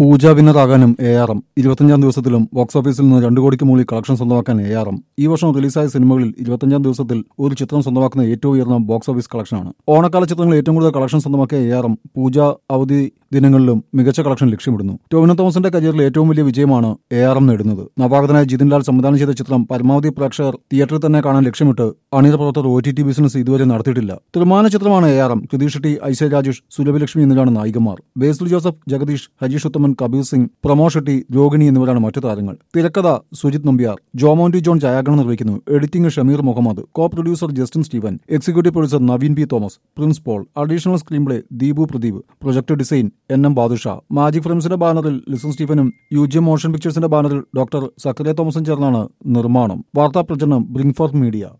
പൂജ വിന്നറാകാനും A R M ഇരുപത്തഞ്ചാം ദിവസത്തിലും ബോക്സ് ഓഫീസിൽ നിന്ന് രണ്ടു കോടിക്ക് മുകളിൽ കളക്ഷൻ സ്വന്തമാക്കാൻ എ ആർ എം ഈ വർഷം റിലീസായ സിനിമകളിൽ ഇരുപത്തഞ്ചാം ദിവസത്തിൽ ഒരു ചിത്രം സ്വന്തമാക്കുന്ന ഏറ്റവും ഉയർന്ന ബോക്സ് ഓഫീസ് കളക്ഷനാണ് ഓണക്കാല ചിത്രങ്ങൾ ഏറ്റവും കൂടുതൽ കളക്ഷൻ സ്വന്തമാക്കിയ എ ആർ എം പൂജ അവധി ദിനങ്ങളിലും മികച്ച കളക്ഷൻ ലക്ഷ്യമിടുന്നു ടോവിനോ തോമസിന്റെ കരിയറിൽ ഏറ്റവും വലിയ വിജയമാണ് എ ആർ എം നേടുന്നത് നവാഗതനായ ജിതിൻ ലാൽ സംവിധാനം ചെയ്ത ചിത്രം പരമാവധി പ്രേക്ഷകർ തിയേറ്ററിൽ തന്നെ കാണാൻ ലക്ഷ്യമിട്ട് അണിയറ പ്രവർത്തകർ ഒ ടി ടി ബിസിനസ് ഇതുവരെ നടത്തിയിട്ടില്ല ത്രിമാന ചിത്രമാണ് A R M Krithi Shetty Aishwarya Rajesh Surabhi Lakshmi എന്നിവരാണ് നായികമാർ ബേസിൽ ജോസഫ് ജഗദീഷ് ഹരീഷ് ഉത്തമൻ കബീർ സിംഗ് പ്രമോദ് ഷെട്ടി രോഹിണി എന്നിവരാണ് മറ്റു താരങ്ങൾ തിരക്കഥ സുജിത് നമ്പ്യാർ ജോമോന്റി ജോൺ ഛായാഗ്രഹണം നിർവഹിക്കുന്നു editing Shameer Muhammad co producer Justin Steven executive producer Naveen P Thomas Prince Paul additional screenplay Deepu Pradeep project design N M Badusha magic ഫിലിംസിന്റെ ബാനറിൽ ലിസൺ സ്റ്റീഫനും യു ജി മോഷൻ പിക്ചേഴ്സിന്റെ ബാനറിൽ ഡോക്ടർ സക്കറിയ തോമസും ചേർന്നാണ് നിർമ്മാണം വാർത്താ പ്രചരണം ബ്രിങ് ഫോർത്ത് മീഡിയ